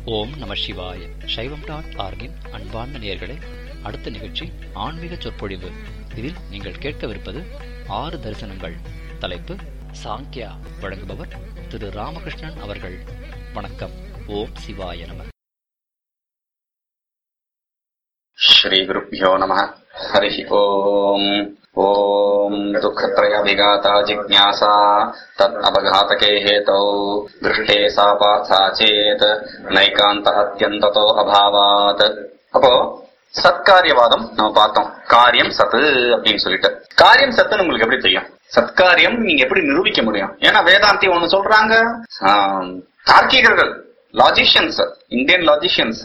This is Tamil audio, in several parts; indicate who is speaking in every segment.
Speaker 1: ஓம் நம சிவாய சைவம் டாட் ஆர்கின் அன்பார்ந்த நேயர்களே அடுத்த நிகழ்ச்சி ஆன்மீக சொற்பொழிவு இதில் நீங்கள் கேட்கவிருப்பது ஆறு தரிசனங்கள் தலைப்பு சாங்கியா வழங்குபவர் திரு ராமகிருஷ்ணன் அவர்கள் வணக்கம் ஓம் சிவாய நம
Speaker 2: श्रीगुरुभ्यो नमः हरिः ओम् ॐ दुःखत्रयाभिघाता जिज्ञासा तत् अपघातके हेतौ दृष्टे सा पाथा चेत् नैकान्त अत्यन्ततो अभावात् அப்போ சத்காரியவாதம் நம்ம பார்த்தோம் காரியம் சத்து அப்படின்னு சொல்லிட்டு காரியம் சத்துன்னு உங்களுக்கு எப்படி தெரியும் சத்காரியம் நீங்க எப்படி நிரூபிக்க முடியும் ஏன்னா வேதாந்தி ஒண்ணு சொல்றாங்க ஆம், தார்க்கிகர்கள் லாஜிஷியன்ஸ் இந்தியன் லாஜிஷியன்ஸ்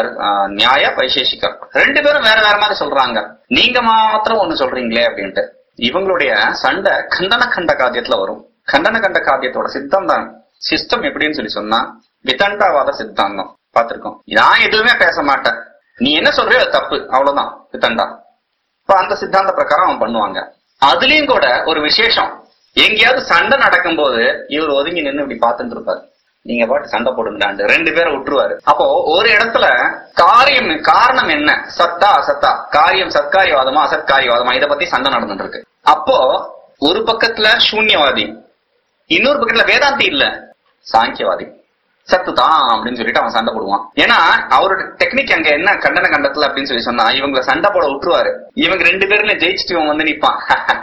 Speaker 2: நியாய வைசேஷிகர் ரெண்டு பேரும் வேற வேற மாதிரி சொல்றாங்க நீங்க மாத்திரம் ஒண்ணு சொல்றீங்களே அப்படின்ட்டு இவங்களுடைய சண்டை கண்டன கண்ட காத்தியத்துல வரும் கண்டன கண்ட காத்தியத்தோட சித்தாந்தம் சிஸ்டம் எப்படின்னு சொல்லி சொன்னா விதண்டாவாத சித்தாந்தம் பார்த்திருக்கோம் நான் எதுவுமே பேச மாட்டேன் நீ என்ன சொல்றியோ அது தப்பு அவ்வளவுதான் விதண்டா இப்ப அந்த சித்தாந்த பிரகாரம் அவன் பண்ணுவாங்க அதுலயும் கூட ஒரு விசேஷம் எங்கேயாவது சண்டை நடக்கும்போது இவர் ஒதுங்கி நின்னு இப்படி பார்த்துட்டு இருப்பாரு நீங்க பாட்டு சண்டை போடுங்கடாண்டு ரெண்டு பேரை விட்டுருவாரு அப்போ ஒரு இடத்துல காரியம் காரணம் என்ன சத்தா அசத்தா காரியம் சத்காரியவாதமா அசத்காரியவாதமா இத பத்தி சண்டை நடந்துட்டு இருக்கு அப்போ ஒரு பக்கத்துல சூன்யவாதி இன்னொரு பக்கத்துல வேதாந்தி இல்ல சாங்கியவாதி சத்து தான் அப்படின்னு சொல்லிட்டு அவன் சண்டை போடுவான் ஏன்னா அவரோட டெக்னிக் அங்க என்ன கண்டன கண்டத்துல அப்படின்னு சொல்லி சொன்னா இவங்களை சண்டை போட விட்டுருவாரு இவங்க ரெண்டு பேர்ல ஜெயிச்சுட்டு இவன் வந்து நிப்பான்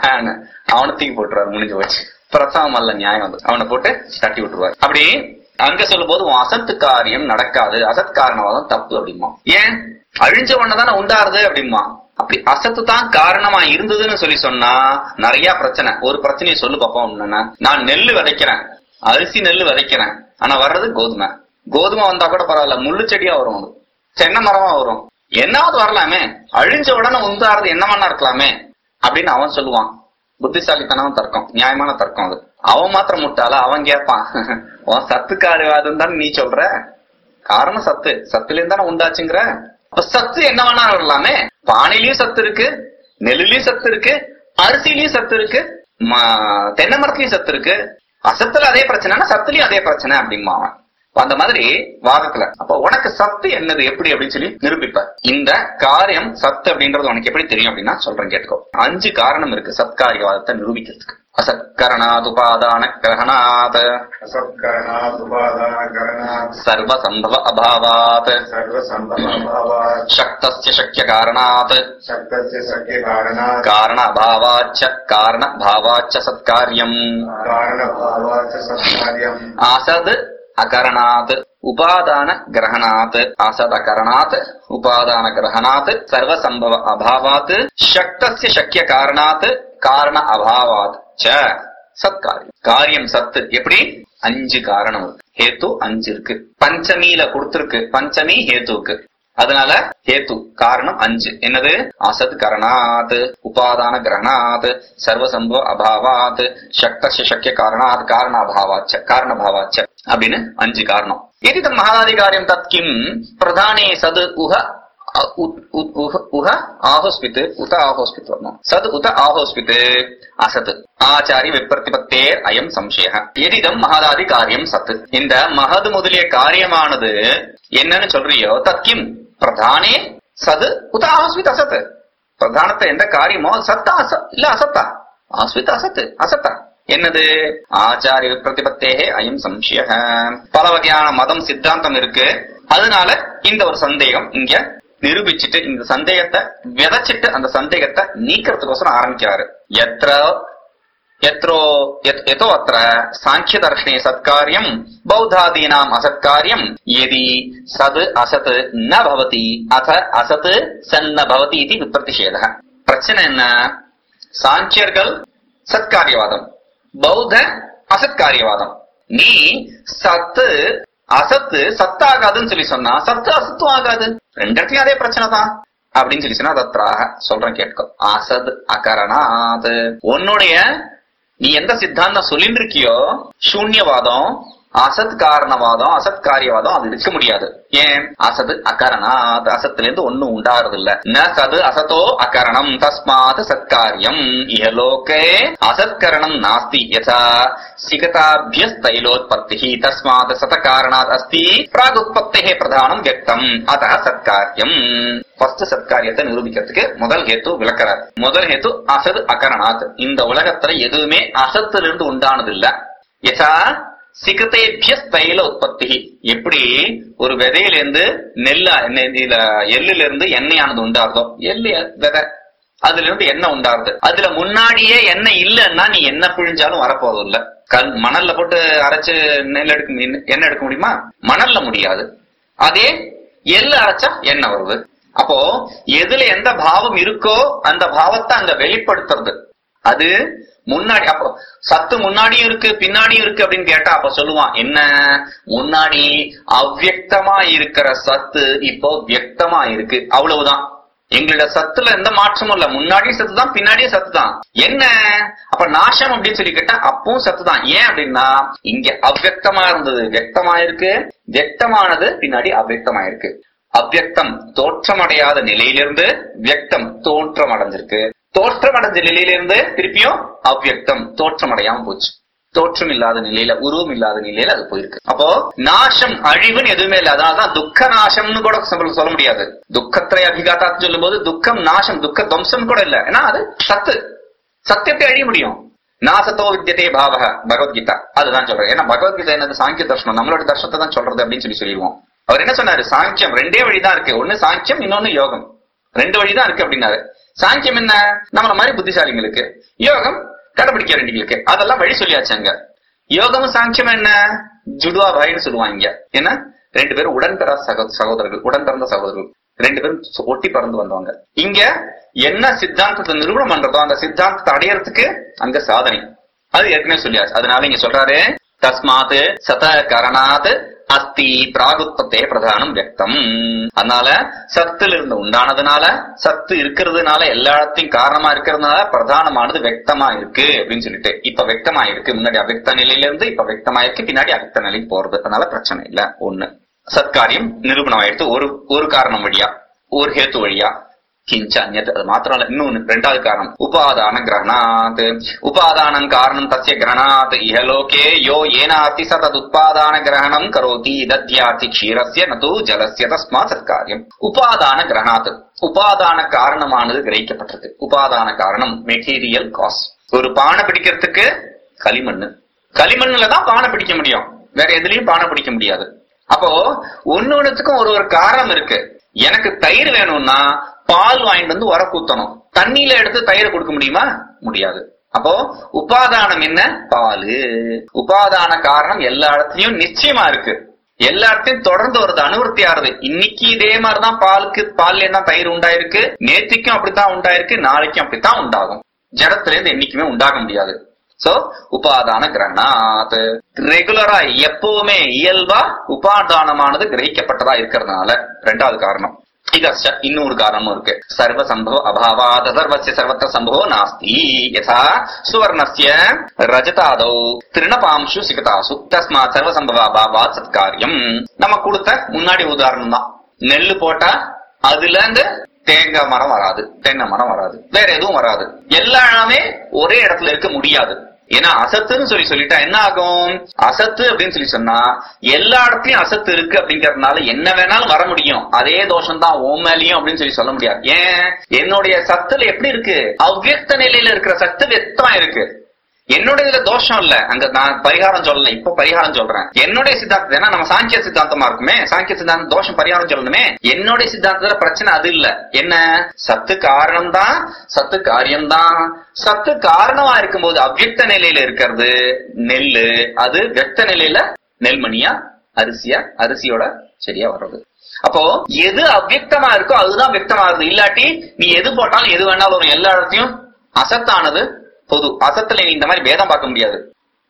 Speaker 2: அவனை தூக்கி போட்டுருவாரு முடிஞ்சு போச்சு பிரசவம் அல்ல நியாயம் அது அவனை போட்டு தட்டி விட்டுருவாரு அப்படி அங்க சொல்லும் போது உன் அசத்து காரியம் நடக்காது அசத் காரணவாதம் தப்பு அப்படிமா ஏன் அழிஞ்ச உடனே உண்டாருது அப்படிமா அப்படி அசத்து தான் காரணமா இருந்ததுன்னு சொல்லி சொன்னா நிறைய பிரச்சனை ஒரு பிரச்சனையை சொல்லு பாப்போம் என்னன்னா நான் நெல்லு விதைக்கிறேன் அரிசி நெல்லு விதைக்கிறேன் ஆனா வர்றது கோதுமை கோதுமை வந்தா கூட பரவாயில்ல முள்ளு செடியா வரும் அது தென்னை மரமா வரும் என்னாவது வரலாமே அழிஞ்ச உடனே உண்டாறது என்ன மண்ணா இருக்கலாமே அப்படின்னு அவன் சொல்லுவான் புத்திசாலித்தனம் தர்க்கம் நியாயமான தர்க்கம் அது அவன் மாத்திரம் முட்டாளா அவன் கேட்பான் உன் சத்துக்காரவாதம் தான் நீ சொல்ற காரணம் சத்து சத்துல இருந்து தானே உண்டாச்சுங்கிற அப்ப சத்து என்ன வேணா வரலாமே பானையிலயும் சத்து இருக்கு நெல்லுலயும் சத்து இருக்கு அரிசிலயும் சத்து இருக்கு ம- தென்னை மரத்துலயும் சத்து இருக்கு அசத்துல அதே பிரச்சனைனா சத்துலயும் அதே பிரச்சனை அப்படிமா அவன் அப்ப அந்த மாதிரி வாதத்துல அப்ப உனக்கு சத்து என்னது எப்படி அப்படின்னு சொல்லி நிரூபிப்ப இந்த காரியம் சத்து அப்படின்றது உனக்கு எப்படி தெரியும் அப்படின்னா சொல்றேன் கேட்டுக்கோ அஞ்சு காரணம் இருக்கு சத்காரியவாதத்தை நிரூபிக்கிறதுக்கு அசத்கரணாத் உபாதான கிரகணாத்
Speaker 3: असत्करणादुपादानकरणात्
Speaker 2: சர்வசம்பவ அபாவாத்
Speaker 3: सर्वसम्भवभावात्
Speaker 2: சக்தஸ்ய சக்கிய காரணாத்
Speaker 3: शब्दस्य शक्यकारणात्
Speaker 2: காரண அபாவாச்ச காரண பாவாச்ச சத்காரியம்
Speaker 3: कारणभावात् च सत्कार्यम्
Speaker 2: அசத் அகரணாத் உபாதான கிரகணாத் அசத் அகரணாத் உபாதான கிரகணாத் சர்வசம்பவ அபாவாத் சக்தஸ்ய சக்கிய காரணாத் காரண அபாவாத் ச சத்காரியம் காரியம் சத்து எப்படி அஞ்சு காரணம் இருக்கு ஹேத்து அஞ்சு இருக்கு பஞ்சமியில கொடுத்திருக்கு பஞ்சமி ஹேத்துக்கு அதனால ஹேத்து காரணம் அஞ்சு என்னது அசத் கரணாத் உபாதான கிரகணாத் சர்வசம்பவ அபாவாத் சக்தஸ்ய சக்கிய காரணாத் காரண அபாவாச்ச காரண பாவாச்ச அப்படின்னு அஞ்சு காரணம் எதிதம் மகாதிகாரியம் தத் கிம் பிரதானே சது உஹ அ- உ- உ- உஹ- உஹ ஆஹோஸ்பித் உத ஆஹோஸ்பித் வரணும் சத் உத ஆஹோஸ்பித் அசத் ஆச்சாரிய விப்ரதிபத்தேர் அயம் சம்சய எதிதம் மகாதாதி காரியம் சத் இந்த மகது முதலிய காரியமானது என்னன்னு சொல்றியோ தத்கிம் பிரதானே சது உத ஆஹோஸ்பித் அசத் பிரதானத்தை எந்த காரியமோ சத்தா அச இல்ல அசத்தா ஆஸ்வித் அசத்து அசத்தா என்னது ஆச்சாரிய பிரதிபத்தேகே அயம் சம்சய பல வகையான மதம் சித்தாந்தம் இருக்கு அதனால இந்த ஒரு சந்தேகம் இங்க நிரூபிச்சுட்டு இந்த சந்தேகத்தை விதைச்சிட்டு அந்த சந்தேகத்தை நீக்கிறதுக்கோசரம் ஆரம்பிக்கிறாரு எത്ര यत्रो यत् यतो अत्र साङ्ख्यदर्शने सत्कार्यम् बौद्धादीनाम् असत्कार्यम् यदि सद् असत् न भवति अथ असत् सन्न भवति इति विप्रतिषेधः பிரச்சனை என்ன சாங்கியர்கள் சத்காரியவாதம் பௌத்த அசத்காரியவாதம் நீ சத்து அசத்து சத்தாகாதுன்னு சொல்லி சொன்னா சத்து அசத்தும் ஆகாது ரெண்டு இடத்துலயும் அதே பிரச்சனை தான் அப்படின்னு சொல்லி சொன்னா தத்ராக சொல்றேன் கேட்கோ அசத் அகரணாத் உன்னுடைய நீ எந்த சித்தாந்தம் சொல்லிட்டு இருக்கியோ சூன்யவாதம் அசத் காரணவாதம் அசத் காரியவாதம் அது இருக்க முடியாது ஏன் அசது அகரணாத் அசத்துல இருந்து ஒண்ணும் உண்டாகிறது இல்ல ந சது அசதோ அகரணம் தஸ்மாத் சத்காரியம் இஹலோகே அசத்கரணம் நாஸ்தி யதா சிகதாபியஸ் தைலோத்பத்தி தஸ்மாத் சத காரணாத் அஸ்தி பிராகுத்பத்தே பிரதானம் வியக்தம் அத சத்காரியம் ஃபர்ஸ்ட் சத்காரியத்தை நிரூபிக்கிறதுக்கு முதல் ஹேத்து விளக்கறார் முதல் ஹேத்து அசத் அகரணாத் இந்த உலகத்துல எதுவுமே அசத்திலிருந்து உண்டானது இல்ல யதா சிகதேபிய தைல உற்பத்தி எப்படி ஒரு விதையில இருந்து நெல்ல நெ- இதுல எள்ளுல இருந்து எண்ணெயானது உண்டாருதோ எள்ளு விதை அதுல இருந்து எண்ணெய் உண்டாருது அதுல முன்னாடியே எண்ணெய் இல்லன்னா நீ என்ன பிழிஞ்சாலும் வரப்போறது இல்ல கல் மணல்ல போட்டு அரைச்சு நெல் எடுக்க முடியும் எண்ணெய் எடுக்க முடியுமா மணல்ல முடியாது அதே எள்ளு அரைச்சா எண்ணெய் வருது அப்போ எதுல எந்த பாவம் இருக்கோ அந்த பாவத்தை அங்க வெளிப்படுத்துறது அது முன்னாடி அப்போ சத்து முன்னாடியும் இருக்கு பின்னாடியும் இருக்கு அப்படின்னு கேட்டா அப்ப சொல்லுவான் என்ன முன்னாடி அவ்யக்தமா இருக்கிற சத்து இப்போ வியக்தமா இருக்கு அவ்வளவுதான் எங்களோட சத்துல எந்த மாற்றமும் இல்ல முன்னாடியும் சத்து தான் பின்னாடியும் சத்து தான் என்ன அப்ப நாசம் அப்படின்னு சொல்லி கேட்டா அப்பவும் சத்து தான் ஏன் அப்படின்னா இங்க அவ்யக்தமா இருந்தது வியக்தமா இருக்கு வியக்தமானது பின்னாடி அவ்யக்தமா இருக்கு அவ்யக்தம் தோற்றமடையாத நிலையிலிருந்து வியக்தம் தோற்றம் அடைஞ்சிருக்கு தோற்றம் அடைஞ்ச நிலையிலிருந்து திருப்பியும் அவ்யக்தம் தோற்றம் அடையாம போச்சு தோற்றம் இல்லாத நிலையில உருவம் இல்லாத நிலையில அது போயிருக்கு அப்போ நாசம் அழிவுன்னு எதுவுமே இல்ல அதனாலதான் துக்க நாசம்னு கூட சொல்ல சொல்ல முடியாது துக்கத்தை அபிகாத்தாத்து சொல்லும்போது துக்கம் நாசம் துக்க துவம்சம் கூட இல்ல ஏன்னா அது சத்து சத்தியத்தை அழிய முடியும் நாசத்தோ வித்தியதே பாவக பகவத்கீதா அதுதான் சொல்றேன் ஏன்னா பகவத்கீதா என்னது சாங்கிய தர்ஷனம் நம்மளோட தர்ஷனத்தை தான் சொல்றது அப்படின்னு சொல்லி சொல்லிடுவோம் அவர் என்ன சொன்னாரு சாங்கியம் ரெண்டே வழிதான் இருக்கு ஒண்ணு சாங்கியம் இன்னொன்னு யோகம் ரெண்டு வழிதான் இருக்கு அப்படின்னாரு சாங்கியம் என்ன நம்மள மாதிரி புத்திசாலிங்களுக்கு யோகம் கடைபிடிக்க வேண்டியவங்களுக்கு அதெல்லாம் வழி சொல்லியாச்சு அங்க யோகமும் சாங்கியம் என்ன ஜுடுவா பாயின்னு சொல்லுவாங்க என்ன ரெண்டு பேரும் உடன் பிற சகோ சகோதரர்கள் உடன் பிறந்த சகோதரர்கள் ரெண்டு பேரும் சொ- ஒட்டி பறந்து வந்தவங்க இங்க என்ன சித்தாந்தத்தை நிரூபணம் பண்றதோ அந்த சித்தாந்தத்தை அடையறதுக்கு அங்க சாதனை அது ஏற்கனவே சொல்லியாச்சு அதனால இங்க சொல்றாரு தஸ்மாத் சத கரணாத் அஸ்தி பிராகுத்தத்தே பிரதானம் வியக்தம் அதனால சத்துல இருந்து உண்டானதுனால சத்து இருக்கிறதுனால எல்லா இடத்தையும் காரணமா இருக்கிறதுனால பிரதானமானது வெக்தமா இருக்கு அப்படின்னு சொல்லிட்டு இப்ப வெக்தமா இருக்கு முன்னாடி அவ்வக்த நிலையில இருந்து இப்ப வெக்தமா இருக்கு பின்னாடி அவ்வக்த நிலைக்கு போறது அதனால பிரச்சனை இல்ல ஒண்ணு சத்காரியம் நிரூபணம் ஆயிடுத்து ஒரு ஒரு காரணம் வழியா ஒரு ஹேத்து வழியா கிஞ்ச அந்நத் அது மாத்திரம் இல்ல இன்னொன்னு ரெண்டாவது காரணம் உபாதான கிரகணாத் உபாதானம் காரணம் தஸ்ய கிரகணாத் இஹலோகே யோ ஏனாத்தி ச தத் உத்பாதான கிரகணம் கரோதி தத்யாதி க்ஷீரஸ்ய நது ஜலஸ்ய தஸ்மாத் சத்காரியம் உபாதான கிரகணாத் உபாதான காரணமானது கிரகிக்கப்பட்டது உபாதான காரணம் மெட்டீரியல் காஸ் ஒரு பானை பிடிக்கிறதுக்கு களிமண்ணு களிமண்ணுல தான் பானை பிடிக்க முடியும் வேற எதுலயும் பானை பிடிக்க முடியாது அப்போ ஒண்ணு ஒண்ணுத்துக்கும் ஒரு ஒரு காரணம் இருக்கு எனக்கு தயிர் வேணும்னா பால் வாங்கிட்டு வந்து உர ஊத்தணும் தண்ணியில எடுத்து தயிரை கொடுக்க முடியுமா முடியாது அப்போ உபாதானம் என்ன பாலு உபாதான காரணம் எல்லா இடத்துலயும் நிச்சயமா இருக்கு எல்லா இடத்தையும் தொடர்ந்து வருது அனுவர்த்தி ஆறுது இன்னைக்கு இதே மாதிரிதான் பாலுக்கு பால்ல என்ன தயிர் உண்டாயிருக்கு நேத்திக்கும் அப்படித்தான் உண்டாயிருக்கு நாளைக்கும் அப்படித்தான் உண்டாகும் ஜடத்துல இருந்து என்னைக்குமே உண்டாக முடியாது சோ உபாதான கிரகணாத் ரெகுலரா எப்பவுமே இயல்பா உபாதானமானது கிரகிக்கப்பட்டதா இருக்கிறதுனால ரெண்டாவது காரணம் இதச்ச இன்னொரு காரணமும் இருக்கு சர்வ சம்பவ அபாவாத் சர்வசிய சர்வத்திர சம்பவோ நாஸ்தி யதா சுவர்ணஸ்ய ரஜதாதௌ திருணபாம்சு சிகதாசு தஸ்மாத் சர்வ சம்பவ அபாவாத் சத்காரியம் நம்ம கொடுத்த முன்னாடி உதாரணம் தான் நெல்லு போட்டா அதுல இருந்து தேங்காய் மரம் வராது தென்னை மரம் வராது வேற எதுவும் வராது எல்லாமே ஒரே இடத்துல இருக்க முடியாது ஏன்னா அசத்துன்னு சொல்லி சொல்லிட்டா என்ன ஆகும் அசத்து அப்படின்னு சொல்லி சொன்னா எல்லா இடத்துலயும் அசத்து இருக்கு அப்படிங்கறதுனால என்ன வேணாலும் வர முடியும் அதே தோஷம் தான் ஓம் மேலயும் அப்படின்னு சொல்லி சொல்ல முடியாது ஏன் என்னுடைய சத்துல எப்படி இருக்கு அவ்வியக்த நிலையில இருக்கிற சத்து வெத்தமா இருக்கு என்னுடைய இதுல தோஷம் இல்ல அங்க நான் பரிகாரம் சொல்லல இப்ப பரிகாரம் சொல்றேன் என்னுடைய சித்தாந்தம் ஏன்னா நம்ம சாங்கிய சித்தாந்தமா இருக்குமே சாங்கிய சித்தாந்தம் தோஷம் பரிகாரம் சொல்லணுமே என்னுடைய சித்தாந்தத்துல பிரச்சனை அது இல்ல என்ன சத்து காரணம் தான் சத்து காரியம் தான் சத்து காரணமா இருக்கும்போது அவ்வியக்த நிலையில இருக்கிறது நெல்லு அது வெக்த நிலையில நெல்மணியா அரிசியா அரிசியோட சரியா வர்றது அப்போ எது அவ்வியக்தமா இருக்கோ அதுதான் வியக்தமாகுது இல்லாட்டி நீ எது போட்டாலும் எது வேணாலும் வரும் எல்லா இடத்தையும் அசத்தானது பொது அசத்துல நீ இந்த மாதிரி பேதம் பார்க்க முடியாது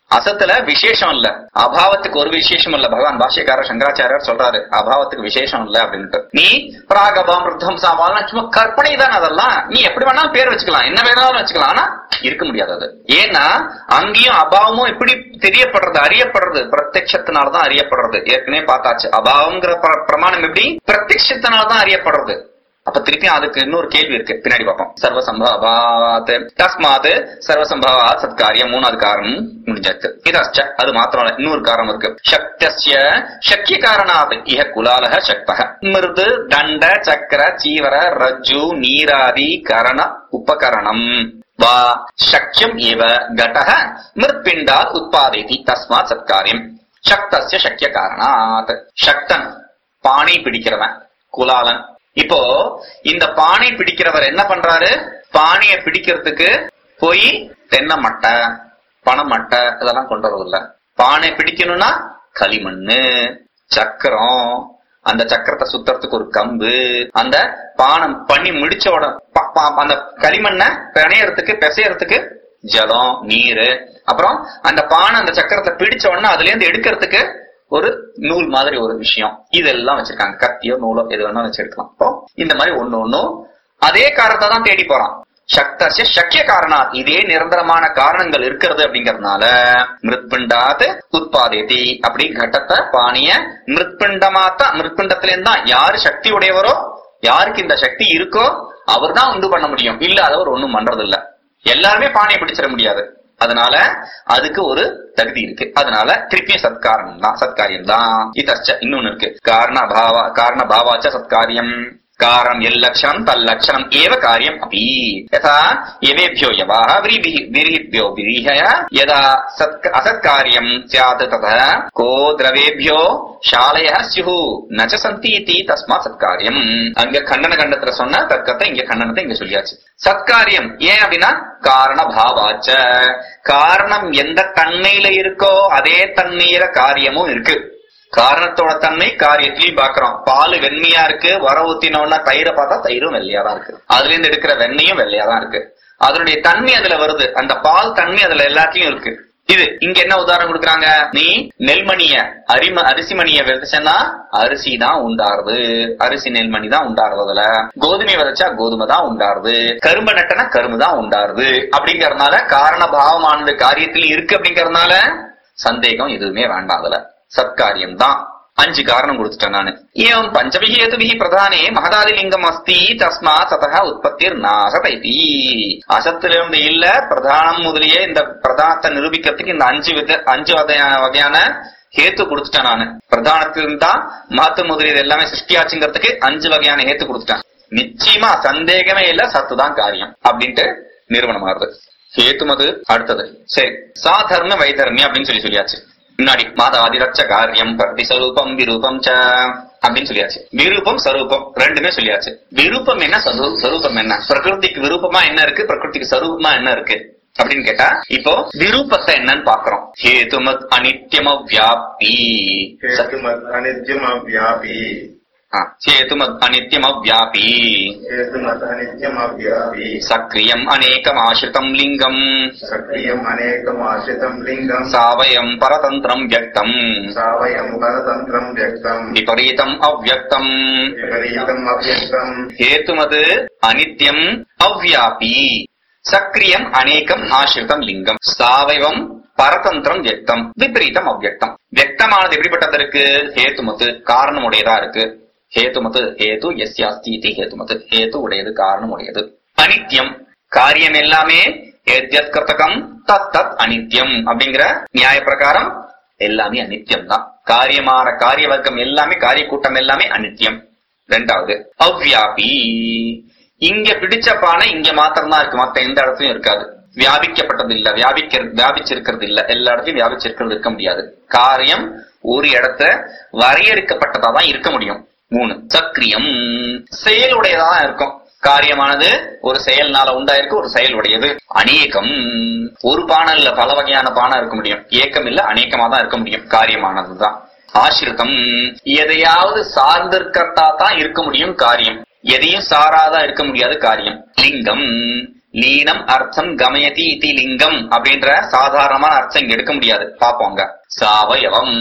Speaker 2: அசத்துல விசேஷம் இல்ல அபாவத்துக்கு ஒரு விசேஷம் இல்ல பகவான் பாஷ்யக்காரர் சங்கராச்சாரியர் சொல்றாரு அபாவத்துக்கு விசேஷம் இல்ல அப்படின்ட்டு நீ பிராகபம் ருத்தம் சாபாலாம் சும்மா கற்பனை தான் அதெல்லாம் நீ எப்படி வேணாலும் பேர் வச்சுக்கலாம் என்ன வேணாலும் வச்சுக்கலாம் ஆனா இருக்க முடியாது அது ஏன்னா அங்கேயும் அபாவமும் எப்படி தெரியப்படுறது அறியப்படுறது பிரத்யட்சத்தினாலதான் அறியப்படுறது ஏற்கனவே பார்த்தாச்சு அபாவங்கிற பிர- பிரமாணம் எப்படி பிரத்யட்சத்தினாலதான் அறியப்படுறது அப்ப திருப்பி அதுக்கு இன்னொரு கேள்வி இருக்கு பின்னாடி பார்ப்போம் சர்வசம்பவாத் தஸ்மாத் சர்வசம்பவாத் சத்காரியம் மூணாவது காரணம் முடிஞ்சாச்சு இதாச்ச அது மாத்திரம் இல்ல இன்னொரு காரணம் இருக்கு சக்திய சக்கிய காரணாத் இஹ குலாலக சக்தக மிருது தண்ட சக்கர சீவர ரஜ்ஜு நீராதி கரண உபகரணம் வா சக்கியம் இவ கடக மிருத்பிண்டாத் உத்பாதயதி தஸ்மாத் சத்காரியம் சக்தஸ்ய சக்கிய காரணாத் சக்தன் பானை பிடிக்கிறவன் குலாலன் இப்போ இந்த பானை பிடிக்கிறவர் என்ன பண்றாரு பானையை பிடிக்கிறதுக்கு போய் தென்னை மட்டை பனை மட்டை இதெல்லாம் கொண்டு வரதில்ல பானை பிடிக்கணும்னா களிமண்ணு சக்கரம் அந்த சக்கரத்தை சுத்துறதுக்கு ஒரு கம்பு அந்த பானம் பண்ணி முடிச்ச உடனே ப- ப- அந்த களிமண்ணை பிணையறதுக்கு பிசையறதுக்கு ஜலம் நீர் அப்புறம் அந்த பானை அந்த சக்கரத்தை பிடிச்ச உடனே அதுல இருந்து எடுக்கிறதுக்கு ஒரு நூல் மாதிரி ஒரு விஷயம் இதெல்லாம் வச்சிருக்காங்க கத்தியோ நூலோ எது வேணாலும் வச்சிருக்கலாம் அப்போ இந்த மாதிரி ஒண்ணு ஒண்ணும் அதே காரணத்தை தான் தேடி போறான் சக்தசிய சக்கிய காரணா இதே நிரந்தரமான காரணங்கள் இருக்கிறது அப்படிங்கறதுனால மிருத்பிண்டாத் உத்பாதேதி அப்படி கட்டத்தை பாணிய மிருத்பிண்டமாத்தான் மிருத்பிண்டத்துல இருந்து தான் யாரு சக்தி உடையவரோ யாருக்கு இந்த சக்தி இருக்கோ அவர் தான் உண்டு பண்ண முடியும் இல்லாதவர் ஒண்ணும் பண்றது இல்ல எல்லாருமே பானையை பிடிச்சிட முடியாது அதனால அதுக்கு ஒரு தகுதி இருக்கு அதனால திருப்பியும் சத்காரம் தான் சத்காரியம் தான் இதச்ச இன்னொன்னு இருக்கு காரண பாவா காரண பாவாச்ச சத்காரியம் காரணம் எல்லட்சணம் தல்லட்சணம் ஏவ காரியம் அப்படி யதா எவேभ्यो यवाः व्रीभिः व्रीहिभ्यो व्रीहय यदा सत् असत्कार्यं स्यात् ततः को द्रवेभ्यो शालयः स्युः न च सन्ति इति तस्मात् சத்காரியம் அங்க கண்டன கண்டத்துல சொன்ன தர்க்கத்தை இங்க கண்டனத்தை இங்க சொல்லியாச்சு சத்காரியம் ஏன் அப்படின்னா காரண பாவாச்ச காரணம் எந்த தன்மையில இருக்கோ அதே தன்மையில காரியமும் இருக்கு காரணத்தோட தன்மை காரியத்திலையும் பாக்குறோம் பால் வெண்மையா இருக்கு வர ஊத்தினோன்னா தயிரை பார்த்தா தயிரும் வெள்ளையா தான் இருக்கு அதுல இருந்து எடுக்கிற வெண்ணையும் வெள்ளையா தான் இருக்கு அதனுடைய தன்மை அதுல வருது அந்த பால் தன்மை அதுல எல்லாத்தையும் இருக்கு இது இங்க என்ன உதாரணம் கொடுக்குறாங்க நீ நெல்மணிய அரிம அரிசிமணிய விதைச்சனா அரிசி தான் உண்டாருது அரிசி நெல்மணி தான் உண்டாருது அதுல கோதுமை விதைச்சா கோதுமை தான் உண்டாருது கரும்பு நட்டனா கரும்பு தான் உண்டாருது அப்படிங்கறதுனால காரண பாவமானது காரியத்தில் இருக்கு அப்படிங்கறதுனால சந்தேகம் எதுவுமே வேண்டாம் அதுல சத்காரியம் தான் அஞ்சு காரணம் கொடுத்துட்டேன் நானு ஏவம் பஞ்சபிஹி ஹேதுபிஹி பிரதானே மகதாதி லிங்கம் அஸ்தி தஸ்மா சதா உற்பத்திர் நாசதைதி அசத்திலிருந்து இல்ல பிரதானம் முதலிய இந்த பிரதானத்தை நிரூபிக்கிறதுக்கு இந்த அஞ்சு வித அஞ்சு வகையான வகையான ஹேத்து கொடுத்துட்டேன் நானு பிரதானத்திலிருந்து தான் மாத்து முதலியது எல்லாமே சிருஷ்டியாச்சுங்கிறதுக்கு அஞ்சு வகையான ஹேத்து கொடுத்துட்டேன் நிச்சயமா சந்தேகமே இல்ல சத்து தான் காரியம் அப்படின்ட்டு நிறுவனம் ஆகுது ஹேத்துமது அடுத்தது சரி சாதர்ம வைதர்மியம் அப்படின்னு சொல்லி சொல்லியாச்சு முன்னாடி மாதாதிரட்ச காரியம் பிரதி சரூபம் விரூபம் ச அப்படின்னு சொல்லியாச்சு விரூபம் சரூபம் ரெண்டுமே சொல்லியாச்சு விரூபம் என்ன சரு- சரூபம் என்ன பிரகிருதிக்கு விரூபமா என்ன இருக்கு பிரகிருதிக்கு சரூபமா என்ன இருக்கு அப்படின்னு கேட்டா இப்போ விரூபத்தை என்னன்னு பாக்குறோம் ஹேதுமத் அனித்யம வியாபி
Speaker 3: हेतुमत् अनित्यमव्यापी
Speaker 2: ஹேதுமத் அனித்யம வியாபி
Speaker 3: हेतुमत् अनित्यमव्यापी
Speaker 2: சக்ரியம் அநேகம் ஆசிரிதம் லிங்கம்
Speaker 3: सक्रियम् अनेकमाश्रितम् लिङ्गम्
Speaker 2: சாவயம் பரதந்திரம் வியக்தம்
Speaker 3: सावयम् परतन्त्रम् व्यक्तम्
Speaker 2: விபரீதம் அவ்யக்தம்
Speaker 3: विपरीतम् अव्यक्तम्
Speaker 2: ஹேத்துமது அனித்யம் அவ்யாபி சக்ரியம் அநேகம் ஆசிரிதம் லிங்கம் சாவைவம் பரதந்திரம் வியக்தம் விபரீதம் அவ்யக்தம் வியக்தமானது எப்படிப்பட்டது இருக்கு ஹேத்துமத்து காரணம் உடையதா இருக்கு ஹேத்துமத்து ஹேது எஸ்யாஸ்தி இது ஹேத்துமத்து ஹேத்து உடையது காரணம் உடையது அனித்யம் காரியம் எல்லாமே ஏத்யத் கிருத்தகம் தத் தத் அனித்யம் அப்படிங்கிற நியாய பிரகாரம் எல்லாமே அனித்யம் தான் காரியமான காரிய வர்க்கம் எல்லாமே காரிய கூட்டம் எல்லாமே அனித்யம் ரெண்டாவது அவ்வியாபி இங்க பிடிச்ச பானை இங்க மாத்திரம் தான் இருக்கு மத்த எந்த இடத்துலயும் இருக்காது வியாபிக்கப்பட்டது இல்ல வியாபிக்க வியாபிச்சிருக்கிறது இல்ல எல்லா இடத்துலயும் வியாபிச்சிருக்கிறது இருக்க முடியாது காரியம் ஒரு இடத்த வரையறுக்கப்பட்டதா தான் இருக்க முடியும் மூணு சக்கிரியம் செயலுடையதா தான் இருக்கும் காரியமானது ஒரு செயல்னால உண்டாயிருக்கு ஒரு செயல் உடையது அநேகம் ஒரு பானை இல்ல பல வகையான பானை இருக்க முடியும் ஏக்கம் இல்ல அநேகமா தான் இருக்க முடியும் காரியமானதுதான் ஆசிரிதம் எதையாவது சார்ந்திருக்கிறதா தான் இருக்க முடியும் காரியம் எதையும் சாராதா இருக்க முடியாது காரியம் லிங்கம் லீனம் அர்த்தம் கமயதி இதி லிங்கம் அப்படின்ற சாதாரணமான அர்த்தம் இங்க எடுக்க முடியாது பாப்போங்க சாவயவம்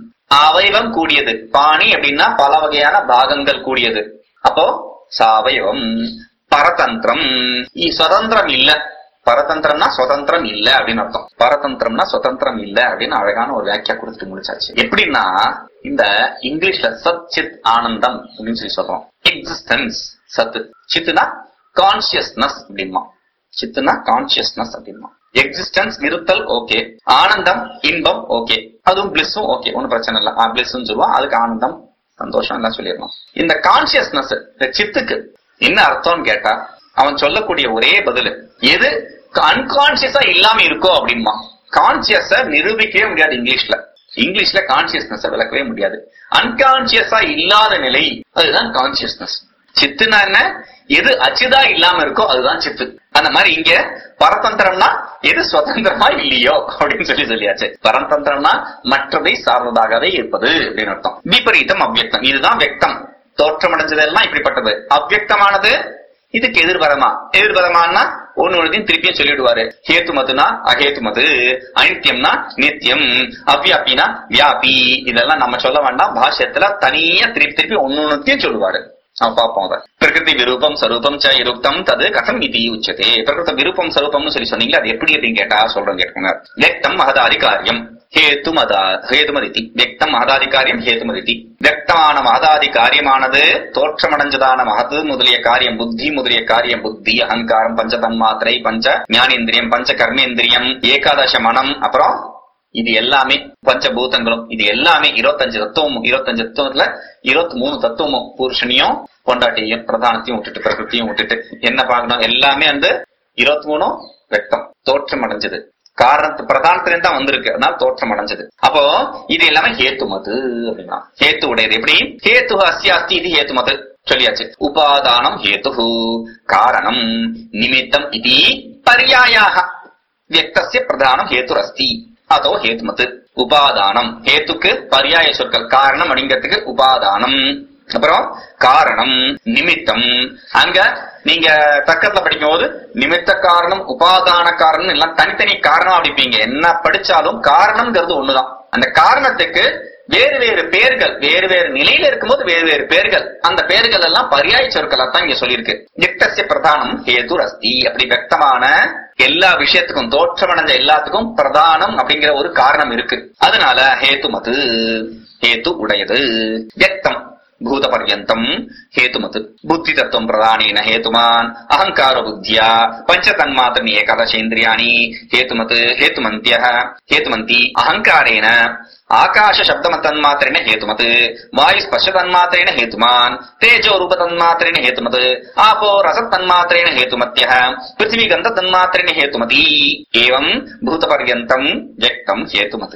Speaker 2: அவயவம் கூடியது பாணி அப்படின்னா பல வகையான பாகங்கள் கூடியது அப்போ சாவயவம் பரதந்திரம் இ சுதந்திரம் இல்ல பரதந்திரம்னா சுதந்திரம் இல்ல அப்படின்னு அர்த்தம் பரதந்திரம்னா சுதந்திரம் இல்ல அப்படின்னு அழகான ஒரு வியாக்கியா கொடுத்துட்டு முடிச்சாச்சு எப்படின்னா இந்த இங்கிலீஷ்ல சத் சித் ஆனந்தம் அப்படின்னு சொல்லி சொல்றோம் எக்ஸிஸ்டன்ஸ் சத்து சித்துனா கான்சியஸ்னஸ் அப்படிமா சித்துனா கான்சியஸ்னஸ் அப்படிமா எக்ஸிஸ்டன்ஸ் இருத்தல் ஓகே ஆனந்தம் இன்பம் ஓகே அதுவும் பிளிஸும் ஓகே ஒன்னும் பிரச்சனை இல்ல பிளிஸ்ன்னு சொல்லுவோம் அதுக்கு ஆனந்தம் சந்தோஷம் எல்லாம் சொல்லிடணும் இந்த கான்சியஸ்னஸ் இந்த சித்துக்கு என்ன அர்த்தம்னு கேட்டா அவன் சொல்லக்கூடிய ஒரே பதில் எது அன்கான்சியஸா இல்லாம இருக்கோ அப்படிமா கான்சியஸ நிரூபிக்கவே முடியாது இங்கிலீஷ்ல இங்கிலீஷ்ல கான்சியஸ்னஸ் விளக்கவே முடியாது அன்கான்சியஸா இல்லாத நிலை அதுதான் கான்சியஸ்னஸ் சித்துனா என்ன எது அச்சுதா இல்லாம இருக்கோ அதுதான் சித்து அந்த மாதிரி இங்க பரதந்திரம்னா எது சுதந்திரமா இல்லையோ அப்படின்னு சொல்லி சொல்லியாச்சு பரதந்திரம்னா மற்றதை சார்ந்ததாகவே இருப்பது அப்படின்னு அர்த்தம் விபரீதம் அவ்வியக்தம் இதுதான் வெக்தம் தோற்றமடைஞ்சதெல்லாம் இப்படிப்பட்டது அவ்வியக்தமானது இதுக்கு எதிர்பரமா எதிர்பரமானா ஒண்ணு ஒன்றையும் திருப்பியும் சொல்லிடுவாரு ஹேத்துமதுனா அஹேத்துமது அனித்யம்னா நித்தியம் அவ்வியாபினா வியாபி இதெல்லாம் நம்ம சொல்ல வேண்டாம் பாஷ்யத்துல தனியா திருப்பி திருப்பி ஒன்னு ஒன்னுத்தையும் சொல்லுவாரு அவன் பார்ப்போம் அதை பிரகிருதி விரூபம் சரூபம் ச இருக்தம் தது கதம் இது உச்சதே பிரகிருத விரூபம் சரூபம்னு சொல்லி சொன்னீங்களா அது எப்படி அப்படின்னு கேட்டா சொல்றேன் கேட்குங்க வெக்தம் மகதாதிகாரியம் ஹேத்துமதா ஹேதுமதித்தி வெக்தம் மகதாதிகாரியம் ஹேதுமதித்தி வெக்தமான மகதாதி காரியமானது தோற்றமடைஞ்சதான மகது முதலிய காரியம் புத்தி முதலிய காரியம் புத்தி அகங்காரம் பஞ்ச தன்மாத்திரை பஞ்ச ஞானேந்திரியம் பஞ்ச கர்மேந்திரியம் ஏகாதச மனம் அப்புறம் இது எல்லாமே பஞ்சபூதங்களும் இது எல்லாமே இருபத்தஞ்சு தத்துவமும் இருபத்தஞ்சு தத்துவத்துல இருபத்தி மூணு தத்துவமும் புருஷனையும் பொண்டாட்டியும் பிரதானத்தையும் விட்டுட்டு பிரகிருத்தியும் விட்டுட்டு என்ன பார்க்கணும் எல்லாமே வந்து இருபத்தி மூணும் வெட்கம் தோற்றம் அடைஞ்சது காரணத்து பிரதானத்திலிருந்து தான் வந்திருக்கு அதனால தோற்றம் அடைஞ்சது அப்போ இது எல்லாமே ஹேத்துமது அப்படின்னா ஹேத்து உடையது எப்படி ஹேத்து அஸ்தி அஸ்தி இது ஹேத்துமது சொல்லியாச்சு உபாதானம் ஹேத்து காரணம் நிமித்தம் இது பர்யாயாக வியக்தசிய பிரதானம் ஹேத்துரஸ்தி அதோ ஹேத்துமத்து உபாதானம் ஹேத்துக்கு பர்யாய சொற்கள் காரணம் அப்படிங்கிறதுக்கு உபாதானம் அப்புறம் காரணம் நிமித்தம் அங்க நீங்க தக்கத்துல படிக்கும் போது நிமித்த காரணம் உபாதான காரணம் எல்லாம் தனித்தனி காரணம் அப்படிப்பீங்க என்ன படிச்சாலும் காரணம்ங்கிறது ஒண்ணுதான் அந்த காரணத்துக்கு வேறு வேறு பேர்கள் வேறு வேறு நிலையில இருக்கும்போது வேறு வேறு பேர்கள் அந்த பேர்கள் எல்லாம் பரியாய சொற்களா தான் இங்க சொல்லியிருக்கு நித்தசிய பிரதானம் ஹேது அஸ்தி அப்படி வெக்தமான எல்லா விஷயத்துக்கும் தோற்றமடைஞ்ச எல்லாத்துக்கும் பிரதானம் அப்படிங்கிற ஒரு காரணம் இருக்கு அதனால ஹேத்து மது ஹேத்து உடையது வியக்தம் பூத பர்யந்தம் ஹேத்துமத் புத்தி தத்துவம் பிரதானேன ஹேத்துமான் அகங்கார புத்தியா பஞ்ச தன்மாத்திரனி ஏகாதசேந்திரியாணி ஹேத்துமத் ஹேத்துமந்திய ஹேத்துமந்தி அகங்காரேன ஆகாಶ ಶಬ್ದ ತನ್ಮಾತ್ರೇಣ ಹೇತುಮತ್ ವಾಯು ಸ್ಪರ್ಶ ತನ್ಮಾತ್ರೇಣ ಹೇತುಮಾನ್ ತೇಜೋ ರೂಪ ತನ್ಮಾತ್ರೇಣ ಹೇತುಮತ್ ಆಪೋ ರಸ ತನ್ಮಾತ್ರೇಣ ಹೇತುಮತ್ಯ ಪೃಥ್ವಿ ಗಂಧ ತನ್ಮಾತ್ರೇಣ ಹೇತುಮತಿ ಏವಂ ಭೂತ ಪರ್ಯಂತಂ ವ್ಯಕ್ತಂ ಹೇತುಮತ್